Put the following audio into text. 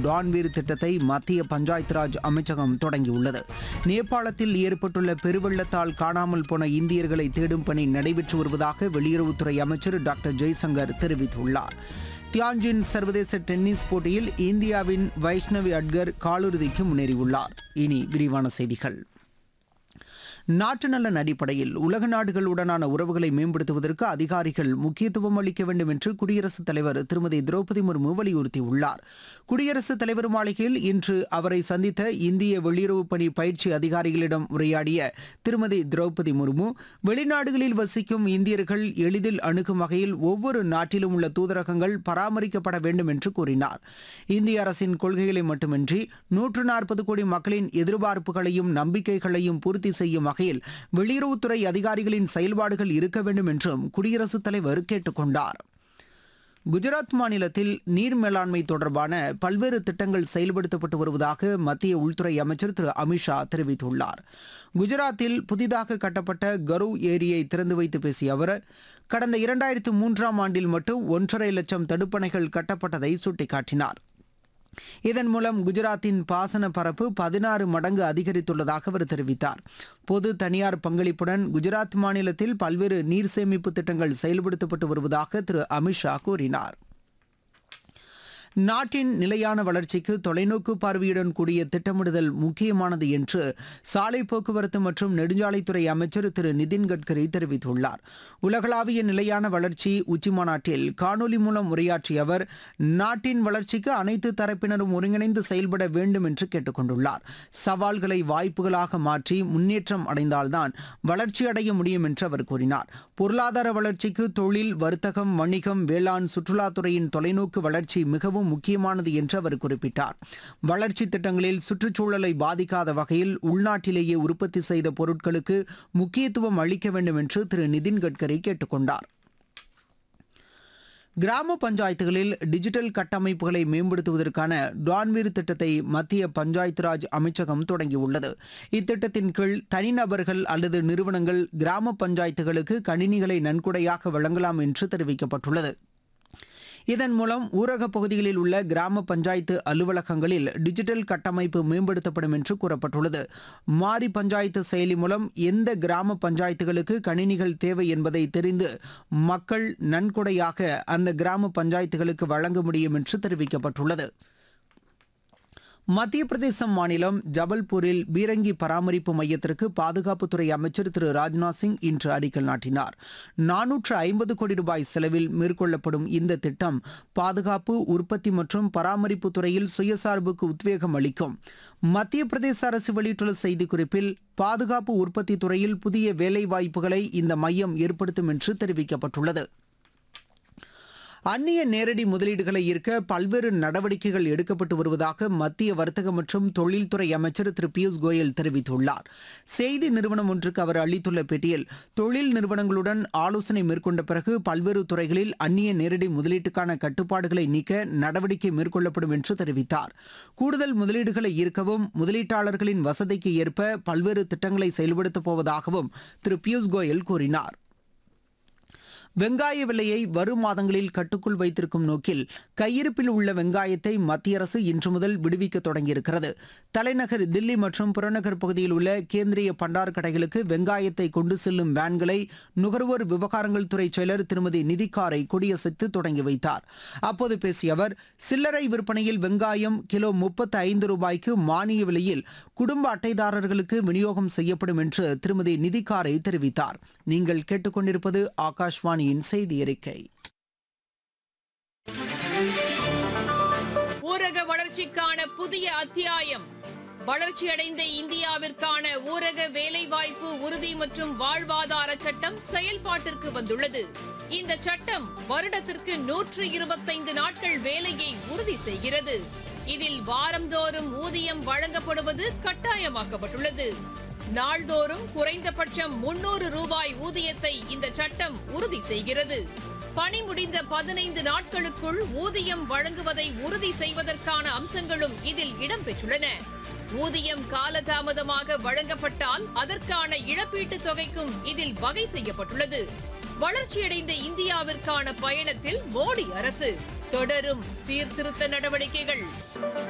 டான்வீர் திட்டத்தை மத்திய பஞ்சாயத்து ராஜ் அமைச்சகம் தொடங்கியுள்ளது நேபாளத்தில் ஏற்பட்டுள்ள பெருவெள்ளத்தால் காணாமல் போன இந்தியர்களை தேடும் பணி நடைபெற்று வருவதாக வெளியுறவுத்துறை அமைச்சர் டாக்டர் ஜெய்சங்கர் தெரிவித்துள்ளார் தியான்ஜின் சர்வதேச டென்னிஸ் போட்டியில் இந்தியாவின் வைஷ்ணவி அட்கர் காலிறுதிக்கு முன்னேறியுள்ளார் இனி விரிவான செய்திகள் நாட்டு நலன் அடிப்படையில் உலக நாடுகளுடனான உறவுகளை மேம்படுத்துவதற்கு அதிகாரிகள் முக்கியத்துவம் அளிக்க வேண்டும் என்று குடியரசுத் தலைவர் திருமதி திரௌபதி முர்மு வலியுறுத்தியுள்ளார் குடியரசுத் தலைவர் மாளிகையில் இன்று அவரை சந்தித்த இந்திய வெளியுறவு பணி பயிற்சி அதிகாரிகளிடம் உரையாடிய திருமதி திரௌபதி முர்மு வெளிநாடுகளில் வசிக்கும் இந்தியர்கள் எளிதில் அணுகும் வகையில் ஒவ்வொரு நாட்டிலும் உள்ள தூதரகங்கள் பராமரிக்கப்பட வேண்டும் என்று கூறினார் இந்திய அரசின் கொள்கைகளை மட்டுமின்றி நூற்று நாற்பது கோடி மக்களின் எதிர்பார்ப்புகளையும் நம்பிக்கைகளையும் பூர்த்தி செய்யும் வகையில் வெளியுறவுத்துறை அதிகாரிகளின் செயல்பாடுகள் இருக்க வேண்டும் என்றும் குடியரசுத் தலைவர் கேட்டுக் கொண்டார் குஜராத் மாநிலத்தில் நீர் மேலாண்மை தொடர்பான பல்வேறு திட்டங்கள் செயல்படுத்தப்பட்டு வருவதாக மத்திய உள்துறை அமைச்சர் திரு அமித்ஷா தெரிவித்துள்ளார் குஜராத்தில் புதிதாக கட்டப்பட்ட கரூ ஏரியை திறந்து வைத்து பேசிய அவர் கடந்த இரண்டாயிரத்து மூன்றாம் ஆண்டில் மட்டும் ஒன்றரை லட்சம் தடுப்பணைகள் கட்டப்பட்டதை சுட்டிக்காட்டினார் இதன் மூலம் குஜராத்தின் பாசன பரப்பு பதினாறு மடங்கு அதிகரித்துள்ளதாக அவர் தெரிவித்தார் பொது தனியார் பங்களிப்புடன் குஜராத் மாநிலத்தில் பல்வேறு நீர் சேமிப்பு திட்டங்கள் செயல்படுத்தப்பட்டு வருவதாக திரு அமித்ஷா கூறினார் நாட்டின் நிலையான வளர்ச்சிக்கு தொலைநோக்கு பார்வையுடன் கூடிய திட்டமிடுதல் முக்கியமானது என்று சாலை போக்குவரத்து மற்றும் நெடுஞ்சாலைத்துறை அமைச்சர் திரு நிதின் கட்கரி தெரிவித்துள்ளார் உலகளாவிய நிலையான வளர்ச்சி உச்சிமாநாட்டில் காணொலி மூலம் உரையாற்றிய அவர் நாட்டின் வளர்ச்சிக்கு அனைத்து தரப்பினரும் ஒருங்கிணைந்து செயல்பட வேண்டும் என்று கேட்டுக் கொண்டுள்ளார் சவால்களை வாய்ப்புகளாக மாற்றி முன்னேற்றம் அடைந்தால்தான் வளர்ச்சி அடைய முடியும் என்று அவர் கூறினார் பொருளாதார வளர்ச்சிக்கு தொழில் வர்த்தகம் வணிகம் வேளாண் சுற்றுலாத்துறையின் தொலைநோக்கு வளர்ச்சி மிகவும் மிகவும் முக்கியமானது என்று அவர் குறிப்பிட்டார் வளர்ச்சி திட்டங்களில் சுற்றுச்சூழலை பாதிக்காத வகையில் உள்நாட்டிலேயே உற்பத்தி செய்த பொருட்களுக்கு முக்கியத்துவம் அளிக்க வேண்டும் என்று திரு நிதின் கட்கரி கேட்டுக்கொண்டார் கிராம பஞ்சாயத்துகளில் டிஜிட்டல் கட்டமைப்புகளை மேம்படுத்துவதற்கான டான்வீர் திட்டத்தை மத்திய பஞ்சாயத்து ராஜ் அமைச்சகம் தொடங்கியுள்ளது இத்திட்டத்தின் கீழ் தனிநபர்கள் அல்லது நிறுவனங்கள் கிராம பஞ்சாயத்துகளுக்கு கணினிகளை நன்கொடையாக வழங்கலாம் என்று தெரிவிக்கப்பட்டுள்ளது இதன் மூலம் ஊரகப் பகுதிகளில் உள்ள கிராம பஞ்சாயத்து அலுவலகங்களில் டிஜிட்டல் கட்டமைப்பு மேம்படுத்தப்படும் என்று கூறப்பட்டுள்ளது மாறி பஞ்சாயத்து செயலி மூலம் எந்த கிராம பஞ்சாயத்துகளுக்கு கணினிகள் தேவை என்பதை தெரிந்து மக்கள் நன்கொடையாக அந்த கிராம பஞ்சாயத்துகளுக்கு வழங்க முடியும் என்று தெரிவிக்கப்பட்டுள்ளது மத்திய பிரதேசம் மாநிலம் ஜபல்பூரில் பீரங்கி பராமரிப்பு மையத்திற்கு பாதுகாப்புத்துறை அமைச்சர் திரு ராஜ்நாத் சிங் இன்று அடிக்கல் நாட்டினார் நானூற்று ஐம்பது கோடி ரூபாய் செலவில் மேற்கொள்ளப்படும் இந்த திட்டம் பாதுகாப்பு உற்பத்தி மற்றும் பராமரிப்பு துறையில் சுயசார்புக்கு உத்வேகம் அளிக்கும் மத்திய பிரதேச அரசு வெளியிட்டுள்ள செய்திக்குறிப்பில் பாதுகாப்பு உற்பத்தி துறையில் புதிய வேலைவாய்ப்புகளை இந்த மையம் ஏற்படுத்தும் என்று தெரிவிக்கப்பட்டுள்ளது அந்நிய நேரடி முதலீடுகளை ஈர்க்க பல்வேறு நடவடிக்கைகள் எடுக்கப்பட்டு வருவதாக மத்திய வர்த்தக மற்றும் தொழில்துறை அமைச்சர் திரு பியூஷ் கோயல் தெரிவித்துள்ளார் செய்தி நிறுவனம் ஒன்றுக்கு அவர் அளித்துள்ள பேட்டியில் தொழில் நிறுவனங்களுடன் ஆலோசனை மேற்கொண்ட பிறகு பல்வேறு துறைகளில் அந்நிய நேரடி முதலீட்டுக்கான கட்டுப்பாடுகளை நீக்க நடவடிக்கை மேற்கொள்ளப்படும் என்று தெரிவித்தார் கூடுதல் முதலீடுகளை ஈர்க்கவும் முதலீட்டாளர்களின் வசதிக்கு ஏற்ப பல்வேறு திட்டங்களை செயல்படுத்தப் போவதாகவும் திரு பியூஷ் கோயல் கூறினார் வெங்காய விலையை வரும் மாதங்களில் கட்டுக்குள் வைத்திருக்கும் நோக்கில் கையிருப்பில் உள்ள வெங்காயத்தை மத்திய அரசு இன்று முதல் விடுவிக்க தொடங்கியிருக்கிறது தலைநகர் தில்லி மற்றும் புறநகர் பகுதியில் உள்ள கேந்திரிய பண்டார் கடைகளுக்கு வெங்காயத்தை கொண்டு செல்லும் வேன்களை நுகர்வோர் விவகாரங்கள் துறை செயலர் திருமதி நிதிகாரை கொடியசைத்து தொடங்கி வைத்தார் அப்போது பேசிய அவர் சில்லறை விற்பனையில் வெங்காயம் கிலோ முப்பத்தி ஐந்து ரூபாய்க்கு மானிய விலையில் குடும்ப அட்டைதாரர்களுக்கு விநியோகம் செய்யப்படும் என்று திருமதி நிதிகாரை தெரிவித்தார் நீங்கள் கேட்டுக்கொண்டிருப்பது ஆகாஷ்வாணி வானியின் செய்தி அறிக்கை ஊரக வளர்ச்சிக்கான புதிய அத்தியாயம் வளர்ச்சியடைந்த இந்தியாவிற்கான ஊரக வேலைவாய்ப்பு உறுதி மற்றும் வாழ்வாதார சட்டம் செயல்பாட்டிற்கு வந்துள்ளது இந்த சட்டம் வருடத்திற்கு நூற்று இருபத்தைந்து நாட்கள் வேலையை உறுதி செய்கிறது இதில் வாரந்தோறும் ஊதியம் வழங்கப்படுவது கட்டாயமாக்கப்பட்டுள்ளது நாள்தோறும் குறைந்தபட்சம் முன்னூறு ரூபாய் ஊதியத்தை இந்த சட்டம் உறுதி செய்கிறது பணி முடிந்த பதினைந்து நாட்களுக்குள் ஊதியம் வழங்குவதை உறுதி செய்வதற்கான அம்சங்களும் இதில் இடம்பெற்றுள்ளன ஊதியம் காலதாமதமாக வழங்கப்பட்டால் அதற்கான இழப்பீட்டுத் தொகைக்கும் இதில் வகை செய்யப்பட்டுள்ளது வளர்ச்சியடைந்த இந்தியாவிற்கான பயணத்தில் மோடி அரசு தொடரும் சீர்திருத்த நடவடிக்கைகள்